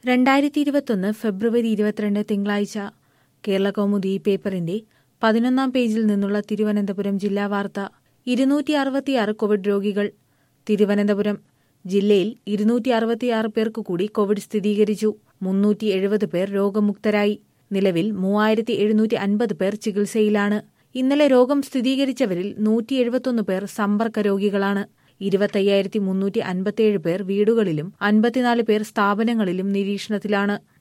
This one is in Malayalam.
രണ്ടായിരത്തി ഇരുപത്തൊന്ന് ഫെബ്രുവരി ഇരുപത്തിരണ്ട് തിങ്കളാഴ്ച കേരള കൗമുദി പേപ്പറിന്റെ പതിനൊന്നാം പേജിൽ നിന്നുള്ള തിരുവനന്തപുരം ജില്ലാ വാർത്ത ഇരുന്നൂറ്റി അറുപത്തിയാറ് കോവിഡ് രോഗികൾ തിരുവനന്തപുരം ജില്ലയിൽ ഇരുന്നൂറ്റി അറുപത്തിയാറ് പേർക്ക് കൂടി കോവിഡ് സ്ഥിരീകരിച്ചു മുന്നൂറ്റി എഴുപത് പേർ രോഗമുക്തരായി നിലവിൽ മൂവായിരത്തി എഴുന്നൂറ്റി അൻപത് പേർ ചികിത്സയിലാണ് ഇന്നലെ രോഗം സ്ഥിരീകരിച്ചവരിൽ നൂറ്റി എഴുപത്തൊന്ന് പേർ സമ്പർക്ക രോഗികളാണ് ഇരുപത്തയ്യായിരത്തി മുന്നൂറ്റി അൻപത്തിയേഴ് പേർ വീടുകളിലും അൻപത്തിനാല് പേർ സ്ഥാപനങ്ങളിലും നിരീക്ഷണത്തിലാണ്